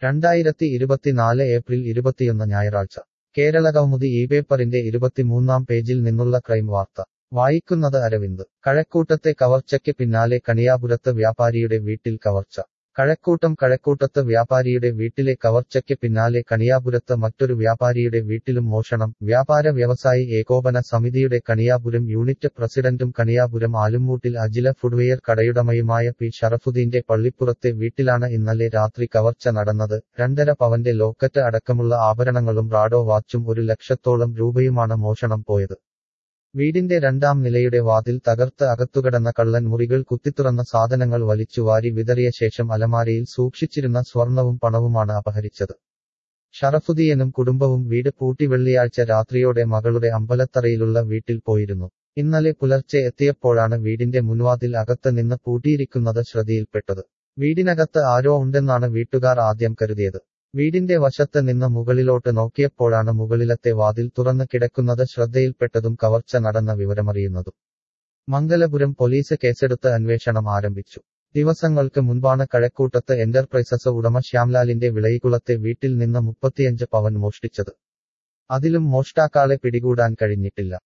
രണ്ടായിരത്തി ഇരുപത്തിനാല് ഏപ്രിൽ ഇരുപത്തിയൊന്ന് ഞായറാഴ്ച കേരള കൗമുദി ഈ പേപ്പറിന്റെ ഇരുപത്തിമൂന്നാം പേജിൽ നിന്നുള്ള ക്രൈം വാർത്ത വായിക്കുന്നത് അരവിന്ദ് കഴക്കൂട്ടത്തെ കവർച്ചയ്ക്ക് പിന്നാലെ കണിയാപുരത്ത് വ്യാപാരിയുടെ വീട്ടിൽ കവർച്ച കഴക്കൂട്ടം കഴക്കൂട്ടത്ത് വ്യാപാരിയുടെ വീട്ടിലെ കവർച്ചയ്ക്ക് പിന്നാലെ കണിയാപുരത്ത് മറ്റൊരു വ്യാപാരിയുടെ വീട്ടിലും മോഷണം വ്യാപാര വ്യവസായി ഏകോപന സമിതിയുടെ കണിയാപുരം യൂണിറ്റ് പ്രസിഡന്റും കണിയാപുരം ആലുംമൂട്ടിൽ അജില ഫുഡ്വെയർ കടയുടമയുമായ പി ഷറഫുദ്ദീന്റെ പള്ളിപ്പുറത്തെ വീട്ടിലാണ് ഇന്നലെ രാത്രി കവർച്ച നടന്നത് രണ്ടര പവന്റെ ലോക്കറ്റ് അടക്കമുള്ള ആഭരണങ്ങളും റാഡോ വാച്ചും ഒരു ലക്ഷത്തോളം രൂപയുമാണ് മോഷണം പോയത് വീടിന്റെ രണ്ടാം നിലയുടെ വാതിൽ തകർത്ത് അകത്തുകടന്ന കള്ളൻ മുറികൾ കുത്തിത്തുറന്ന സാധനങ്ങൾ വലിച്ചുവാരി വിതറിയ ശേഷം അലമാരയിൽ സൂക്ഷിച്ചിരുന്ന സ്വർണവും പണവുമാണ് അപഹരിച്ചത് ഷറഫുദ്ദീനും കുടുംബവും വീട് പൂട്ടി വെള്ളിയാഴ്ച രാത്രിയോടെ മകളുടെ അമ്പലത്തറയിലുള്ള വീട്ടിൽ പോയിരുന്നു ഇന്നലെ പുലർച്ചെ എത്തിയപ്പോഴാണ് വീടിന്റെ മുൻവാതിൽ അകത്ത് നിന്ന് പൂട്ടിയിരിക്കുന്നത് ശ്രദ്ധയിൽപ്പെട്ടത് വീടിനകത്ത് ആരോ ഉണ്ടെന്നാണ് വീട്ടുകാർ ആദ്യം കരുതിയത് വീടിന്റെ വശത്ത് നിന്ന് മുകളിലോട്ട് നോക്കിയപ്പോഴാണ് മുകളിലത്തെ വാതിൽ തുറന്നു കിടക്കുന്നത് ശ്രദ്ധയിൽപ്പെട്ടതും കവർച്ച നടന്ന വിവരമറിയുന്നതും മംഗലപുരം പോലീസ് കേസെടുത്ത് അന്വേഷണം ആരംഭിച്ചു ദിവസങ്ങൾക്ക് മുൻപാണ് കഴക്കൂട്ടത്ത് എന്റർപ്രൈസസ് ഉടമ ശ്യാംലാലിന്റെ വിളയികുളത്തെ വീട്ടിൽ നിന്ന് മുപ്പത്തിയഞ്ച് പവൻ മോഷ്ടിച്ചത് അതിലും മോഷ്ടാക്കാളെ പിടികൂടാൻ കഴിഞ്ഞിട്ടില്ല